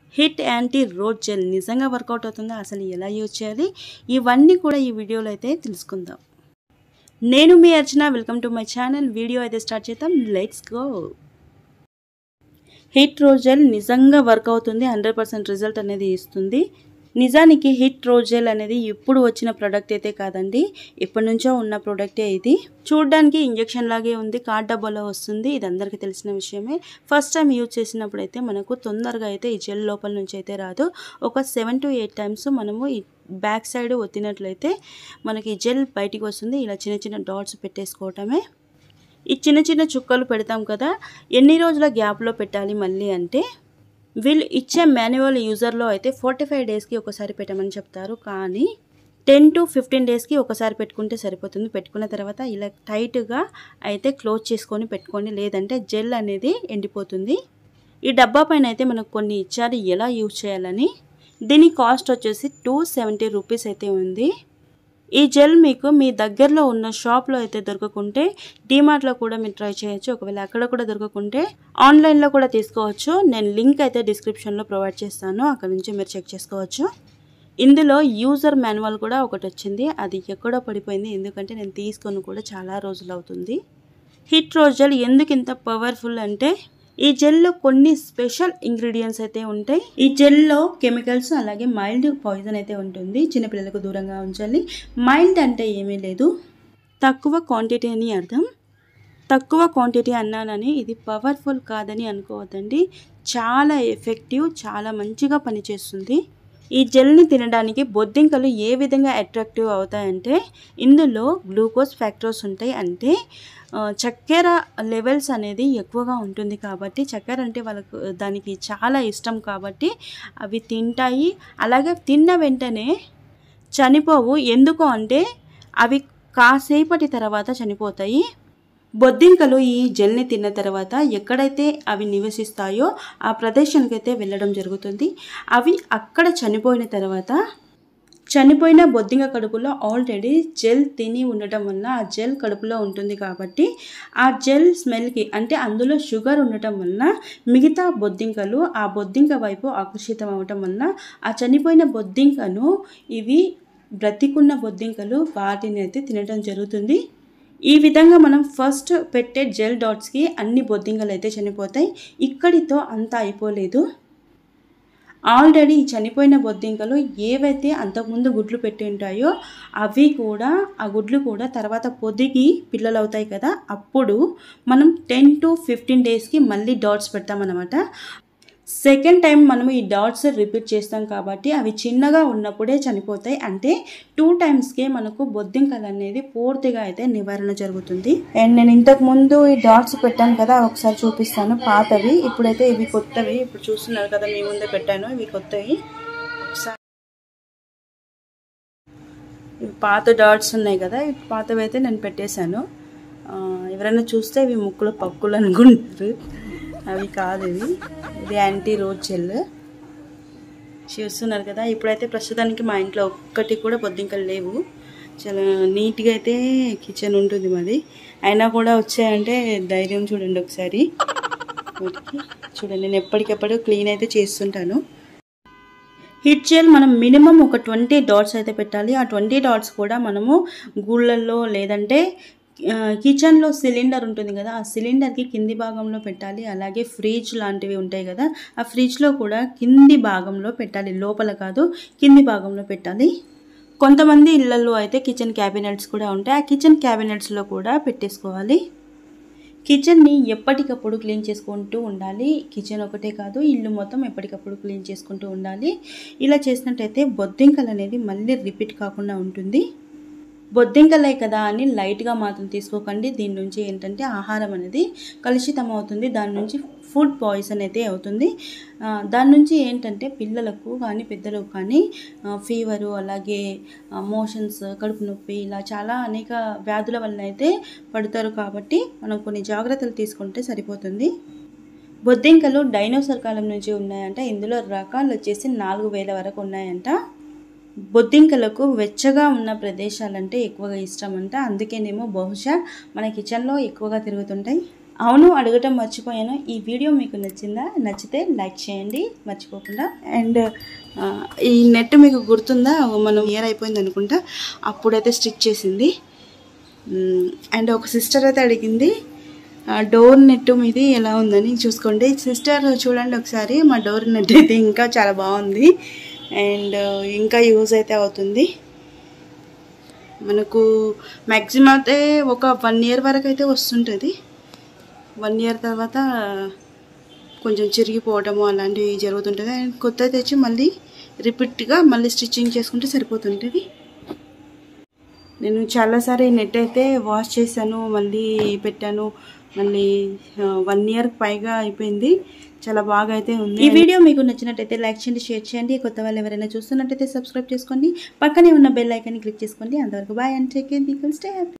hit anti roach gel నిజంగా work out అవుతుందా అసలు ఎలా యూజ్ చేయాలి ఇవన్నీ కూడా ఈ వీడియోలో అయితే తెలుసుకుందాం నేను మీ Archana welcome to my channel video అయితే స్టార్ట్ చేద్దాం let's go Hit roach gel నిజంగా వర్క్ అవుతుంది హండ్రెడ్ పర్సెంట్ రిజల్ట్ అనేది ఇస్తుంది నిజానికి హిట్ రోజ్ జెల్ అనేది ఇప్పుడు వచ్చిన ప్రోడక్ట్ అయితే కాదండి ఎప్పటి నుంచో ఉన్న ప్రోడక్టే ఇది చూడడానికి ఇంజెక్షన్ లాగే ఉంది కార్డ్ డబ్బాలో వస్తుంది ఇది అందరికీ తెలిసిన విషయమే ఫస్ట్ టైం యూజ్ చేసినప్పుడు అయితే మనకు తొందరగా అయితే ఈ జెల్ లోపల నుంచి అయితే రాదు ఒక సెవెన్ టు ఎయిట్ టైమ్స్ మనము ఈ బ్యాక్ సైడ్ ఒత్తినట్లయితే మనకి జెల్ బయటికి వస్తుంది ఇలా చిన్న చిన్న డాట్స్ పెట్టేసుకోవటమే ఈ చిన్న చిన్న చుక్కలు పెడతాం కదా ఎన్ని రోజుల గ్యాప్లో పెట్టాలి మళ్ళీ అంటే వీళ్ళు ఇచ్చే మాన్యువల్ యూజర్లో అయితే ఫార్టీ ఫైవ్ డేస్కి ఒకసారి పెట్టమని చెప్తారు కానీ టెన్ టు ఫిఫ్టీన్ డేస్కి ఒకసారి పెట్టుకుంటే సరిపోతుంది పెట్టుకున్న తర్వాత ఇలా టైట్గా అయితే క్లోజ్ చేసుకొని పెట్టుకోండి లేదంటే జెల్ అనేది ఎండిపోతుంది ఈ డబ్బా పైన అయితే మనకు కొన్ని ఇచ్చారు ఎలా యూజ్ చేయాలని దీని కాస్ట్ వచ్చేసి టూ సెవెంటీ రూపీస్ అయితే ఉంది ఈ జెల్ మీకు మీ దగ్గరలో ఉన్న షాప్లో అయితే దొరకకుంటే డీమార్ట్లో కూడా మీరు ట్రై చేయొచ్చు ఒకవేళ అక్కడ కూడా దొరకకుంటే ఆన్లైన్లో కూడా తీసుకోవచ్చు నేను లింక్ అయితే డిస్క్రిప్షన్లో ప్రొవైడ్ చేస్తాను అక్కడ నుంచి మీరు చెక్ చేసుకోవచ్చు ఇందులో యూజర్ మాన్యువల్ కూడా ఒకటి వచ్చింది అది ఎక్కడో పడిపోయింది ఎందుకంటే నేను తీసుకొని కూడా చాలా రోజులు అవుతుంది హిట్ రోజ్ జెల్ ఎందుకు ఇంత పవర్ఫుల్ అంటే ఈ జెల్లో కొన్ని స్పెషల్ ఇంగ్రీడియంట్స్ అయితే ఉంటాయి ఈ జెల్లో కెమికల్స్ అలాగే మైల్డ్ పాయిజన్ అయితే ఉంటుంది చిన్నపిల్లలకు దూరంగా ఉంచాలి మైల్డ్ అంటే ఏమీ లేదు తక్కువ క్వాంటిటీ అని అర్థం తక్కువ క్వాంటిటీ అన్నానని ఇది పవర్ఫుల్ కాదని అనుకోవద్దండి చాలా ఎఫెక్టివ్ చాలా మంచిగా పనిచేస్తుంది ఈ జెల్ని తినడానికి బొద్దింకలు ఏ విధంగా అట్రాక్టివ్ అవుతాయంటే ఇందులో గ్లూకోజ్ ఫ్యాక్టర్స్ ఉంటాయి అంటే చక్కెర లెవెల్స్ అనేది ఎక్కువగా ఉంటుంది కాబట్టి చక్కెర అంటే వాళ్ళకు దానికి చాలా ఇష్టం కాబట్టి అవి తింటాయి అలాగే తిన్న వెంటనే చనిపోవు ఎందుకు అంటే అవి కాసేపటి తర్వాత చనిపోతాయి బొద్దింకలు ఈ జెల్ని తిన్న తర్వాత ఎక్కడైతే అవి నివసిస్తాయో ఆ ప్రదేశానికి అయితే వెళ్ళడం జరుగుతుంది అవి అక్కడ చనిపోయిన తర్వాత చనిపోయిన బొద్దింక కడుపులో ఆల్రెడీ జెల్ తిని ఉండటం వల్ల ఆ జెల్ కడుపులో ఉంటుంది కాబట్టి ఆ జెల్ స్మెల్కి అంటే అందులో షుగర్ ఉండటం వలన మిగతా బొద్దింకలు ఆ బొద్దింక వైపు ఆకర్షితం అవటం వలన ఆ చనిపోయిన బొద్దింకను ఇవి బ్రతికున్న బొద్దింకలు వాటిని అయితే తినడం జరుగుతుంది ఈ విధంగా మనం ఫస్ట్ పెట్టే జెల్ డాట్స్కి అన్ని బొద్దింకలు అయితే చనిపోతాయి ఇక్కడితో అంతా అయిపోలేదు ఆల్రెడీ చనిపోయిన బొద్దింకలు ఏవైతే అంతకుముందు గుడ్లు పెట్టి ఉంటాయో అవి కూడా ఆ గుడ్లు కూడా తర్వాత పొదిగి పిల్లలు అవుతాయి కదా అప్పుడు మనం టెన్ టు ఫిఫ్టీన్ డేస్కి మళ్ళీ డాట్స్ పెడతామన్నమాట సెకండ్ టైం మనము ఈ డాట్స్ రిపీట్ చేస్తాం కాబట్టి అవి చిన్నగా ఉన్నప్పుడే చనిపోతాయి అంటే టూ టైమ్స్కే మనకు బొద్దింకలు అనేది పూర్తిగా అయితే నివారణ జరుగుతుంది అండ్ నేను ఇంతకు ముందు ఈ డాట్స్ పెట్టాను కదా ఒకసారి చూపిస్తాను పాతవి ఇప్పుడైతే ఇవి కొత్తవి ఇప్పుడు చూస్తున్నారు కదా మీ ముందే పెట్టాను ఇవి కొత్తవి ఒకసారి ఇవి పాత డాట్స్ ఉన్నాయి కదా ఇవి పాతవి అయితే నేను పెట్టేశాను ఎవరైనా చూస్తే ఇవి ముక్కులు పక్కులు అనుకుంటారు అవి కాదు ఇవి ఇది యాంటీ రోడ్ జెల్ చూస్తున్నారు కదా ఇప్పుడైతే ప్రస్తుతానికి మా ఇంట్లో ఒక్కటి కూడా బొద్దింకలు లేవు చాలా నీట్గా అయితే కిచెన్ ఉంటుంది మాది అయినా కూడా వచ్చాయంటే ధైర్యం చూడండి ఒకసారి చూడండి నేను ఎప్పటికెప్పుడు క్లీన్ అయితే చేస్తుంటాను హిట్ జెల్ మనం మినిమం ఒక ట్వంటీ డాట్స్ అయితే పెట్టాలి ఆ ట్వంటీ డాట్స్ కూడా మనము గూళ్ళల్లో లేదంటే కిచెన్లో సిలిండర్ ఉంటుంది కదా ఆ సిలిండర్కి కింది భాగంలో పెట్టాలి అలాగే ఫ్రిడ్జ్ లాంటివి ఉంటాయి కదా ఆ ఫ్రిడ్జ్లో కూడా కింది భాగంలో పెట్టాలి లోపల కాదు కింది భాగంలో పెట్టాలి కొంతమంది ఇళ్లలో అయితే కిచెన్ క్యాబినెట్స్ కూడా ఉంటాయి ఆ కిచెన్ క్యాబినెట్స్లో కూడా పెట్టేసుకోవాలి కిచెన్ని ఎప్పటికప్పుడు క్లీన్ చేసుకుంటూ ఉండాలి కిచెన్ ఒకటే కాదు ఇల్లు మొత్తం ఎప్పటికప్పుడు క్లీన్ చేసుకుంటూ ఉండాలి ఇలా చేసినట్టయితే బొద్దింకలు అనేది మళ్ళీ రిపీట్ కాకుండా ఉంటుంది బొద్దింకలే కదా అని లైట్గా మాత్రం తీసుకోకండి దీని నుంచి ఏంటంటే ఆహారం అనేది కలుషితం అవుతుంది దాని నుంచి ఫుడ్ పాయిజన్ అయితే అవుతుంది దాని నుంచి ఏంటంటే పిల్లలకు కానీ పెద్దలకు కానీ ఫీవరు అలాగే మోషన్స్ కడుపు నొప్పి ఇలా చాలా అనేక వ్యాధుల వల్ల అయితే పడతారు కాబట్టి మనం కొన్ని జాగ్రత్తలు తీసుకుంటే సరిపోతుంది బొద్దింకలు డైనోసర్ కాలం నుంచి ఉన్నాయంట ఇందులో రకాలు వచ్చేసి నాలుగు వేల వరకు ఉన్నాయంట బొద్దింకలకు వెచ్చగా ఉన్న ప్రదేశాలంటే ఎక్కువగా ఇష్టం అంట అందుకేనేమో బహుశా మన కిచెన్లో ఎక్కువగా తిరుగుతుంటాయి అవును అడగటం మర్చిపోయాను ఈ వీడియో మీకు నచ్చిందా నచ్చితే లైక్ చేయండి మర్చిపోకుండా అండ్ ఆ, ఈ నెట్ మీకు గుర్తుందా మనం ఇయర్ అయిపోయింది అనుకుంటా అప్పుడైతే స్టిచ్ చేసింది మ్, అండ్ ఒక సిస్టర్ అయితే అడిగింది ఆ, డోర్ నెట్ మీది ఎలా ఉందని చూసుకోండి సిస్టర్ చూడండి ఒకసారి మా డోర్ నెట్ అయితే ఇంకా చాలా బాగుంది అండ్ ఇంకా యూజ్ అయితే అవుతుంది మనకు మ్యాక్సిమం అయితే ఒక వన్ ఇయర్ వరకు అయితే వస్తుంటుంది వన్ ఇయర్ తర్వాత కొంచెం చిరిగిపోవడము అలాంటివి జరుగుతుంటుంది అండ్ కొత్త తెచ్చి మళ్ళీ రిపీట్గా మళ్ళీ స్టిచ్చింగ్ చేసుకుంటే సరిపోతుంటుంది నేను చాలాసారి నెట్ అయితే వాష్ చేశాను మళ్ళీ పెట్టాను మళ్ళీ వన్ ఇయర్ పైగా అయిపోయింది చాలా బాగా అయితే ఉంది ఈ వీడియో మీకు నచ్చినట్టయితే లైక్ చేయండి షేర్ చేయండి కొత్త వాళ్ళు ఎవరైనా చూస్తున్నట్టయితే సబ్స్క్రైబ్ చేసుకోండి పక్కనే ఉన్న బెల్ ఐకాన్ని క్లిక్ చేసుకోండి అంతవరకు bye and take care stay happy